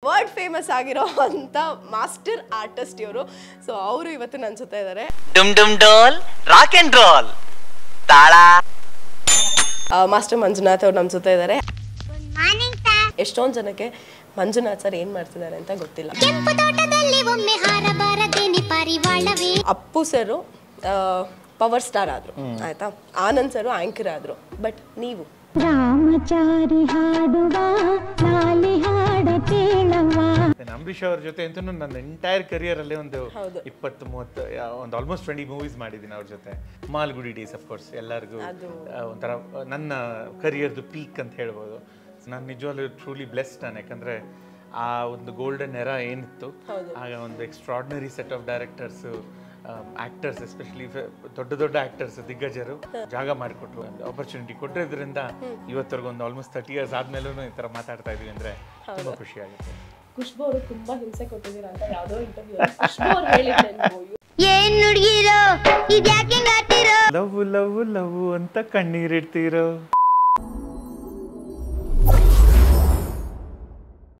World famous ಆಗಿರೋ ಅಂತ master artist ಇವರು ಸೊ ಅವರು ಇವತ್ತು ನನ್ನ ಜೊತೆ ಇದ್ದಾರೆ ಡುಮ್ ಡುಮ್ ಡೋಲ್ ರಾಕ್ ಅಂಡ್ ರೋಲ್ ತಾಳ ಮಾಸ್ಟರ್ ಮಂಜುನಾಥ್ ಅವ್ರು ನಮ್ಮ ಜೊತೆ ಇದ್ದಾರೆ ಎಷ್ಟೊಂದು ಜನಕ್ಕೆ ಮಂಜುನಾಥ್ ಸರ್ ಏನು ಮಾಡ್ತಿದ್ದಾರೆ ಅಂತ ಗೊತ್ತಿಲ್ಲ ಕೆಂಪು ತೋಟದಲ್ಲಿ ಒಮ್ಮೆ ಹಾರಬಾರದೇನೆ ಪಾರಿವಾಳವೇ ಅಪ್ಪು ಸರು ಪವರ್ ಸ್ಟಾರ್ ಆದರು ಆಯ್ತಾ ಆನಂದ್ ಸರು ಆಂಕರ್ ಆದರು ಬಟ್ ನೀವು ರಾಮಚಾರಿ ಹಾಡುವ ಲಾಲಿ ಹಾಡ ಕೇಳವ ನಾನು ಅಂಬರೀಷ್ ಅವ್ರ ಜೊತೆ ಅಂತೂ ನನ್ನ ಎಂಟೈರ್ ಕರಿಯರ್ ಅಲ್ಲಿ ಒಂದು ಹೌದು. ಇಪ್ಪತ್ತು ಮೂವತ್ತು ಯಾ- ಒಂದು ಆಲ್ಮೋಸ್ಟ್ ಟ್ವೆಂಟಿ ಮೂವೀಸ್ ಮಾಡಿದ್ದೀನಿ ಅವ್ರ ಜೊತೆ ಮಾಲ್ಗುಡಿ ಡೇಸ್ ಅಫ್ ಕೋರ್ಸ್ ಎಲ್ಲರಿಗೂ ಆ, ಒಂಥರ ಆ, ನನ್ನ ಕರಿಯರ್ದು ಪೀಕ್ ಅಂತ ಹೇಳ್ಬೋದು ನಾನು ನಿಜವಾಗ್ಲೂ ಟ್ರೂಲಿ ಬ್ಲೆಸ್ಡ್ ನಾನು ಯಾಕಂದ್ರೆ ಆ ಒಂದು ಗೋಲ್ಡನ್ ಎರ ಏನಿತ್ತು ಆಗ ಒಂದು extraordinary set of directors actors especially ದೊಡ್ಡ ದೊಡ್ಡ ಆಕ್ಟರ್ಸ್ ದಿಗ್ಗಜರು ಜಾಗ ಮಾಡಿಕೊಟ್ರು ಆಪರ್ಚುನಿಟಿ ಕೊಟ್ಟಿರೋದ್ರಿಂದ ಇವತ್ತರೆಗೂ ಒಂದು ಆಲ್ಮೋಸ್ಟ್ ತರ್ಟಿ ಇಯರ್ಸ್ ಆದ್ಮೇಲೂ ಈ ಥರ ಮಾತಾಡ್ತಾ ಇದೀವಿ ಅಂದ್ರೆ ತುಂಬಾ ಖುಷಿ ಆಗುತ್ತೆ ಖುಷ್ಬು ಅವರು ತುಂಬಾ ಹಿಂಸೆ ಕೊಟ್ಟಿದ್ದೀರಾ ಅಂತ ಯಾವುದೋ ಇಂಟರ್ವ್ಯೂ ಖುಷ್ಬು ಅವ್ರು ಹೇಳಿದ್ದೆ ನೀವು ಏನ್ ನುಡ್ಗಿರೋ ಇದ್ಯಾಕೆ ಆಡ್ತಿರೋ ಲವ್ ಲವ್ ಲವ್ ಅಂತ ಕಣ್ಣೀರಿಡ್ತೀರೋ